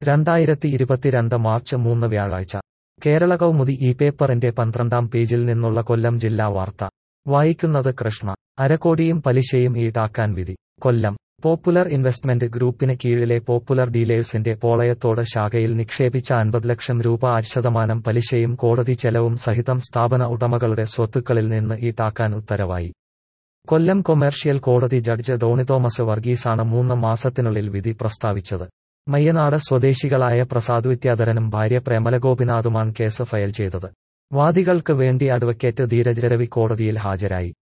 രണ്ടായിരത്തി ഇരുപത്തിരണ്ട് മാർച്ച് മൂന്ന് വ്യാഴാഴ്ച കേരള കൗമുദി ഈ പേപ്പറിന്റെ പന്ത്രണ്ടാം പേജിൽ നിന്നുള്ള കൊല്ലം ജില്ലാ വാർത്ത വായിക്കുന്നത് കൃഷ്ണ അരക്കോടിയും പലിശയും ഈടാക്കാൻ വിധി കൊല്ലം പോപ്പുലർ ഇൻവെസ്റ്റ്മെന്റ് ഗ്രൂപ്പിന് കീഴിലെ പോപ്പുലർ ഡീലേഴ്സിന്റെ പോളയത്തോട് ശാഖയിൽ നിക്ഷേപിച്ച അൻപത് ലക്ഷം രൂപ അശതമാനം പലിശയും കോടതി ചെലവും സഹിതം സ്ഥാപന ഉടമകളുടെ സ്വത്തുക്കളിൽ നിന്ന് ഈടാക്കാൻ ഉത്തരവായി കൊല്ലം കൊമേഴ്ഷ്യൽ കോടതി ജഡ്ജ് ഡോണി തോമസ് വർഗീസാണ് മൂന്ന് മാസത്തിനുള്ളിൽ വിധി പ്രസ്താവിച്ചത് മയ്യനാട് സ്വദേശികളായ പ്രസാദ് വിദ്യാധരനും ഭാര്യ പ്രേമലഗോപിനാഥുമാണ് കേസ് ഫയൽ ചെയ്തത് വാദികൾക്ക് വേണ്ടി അഡ്വക്കേറ്റ് ധീരജ് രവി കോടതിയിൽ ഹാജരായി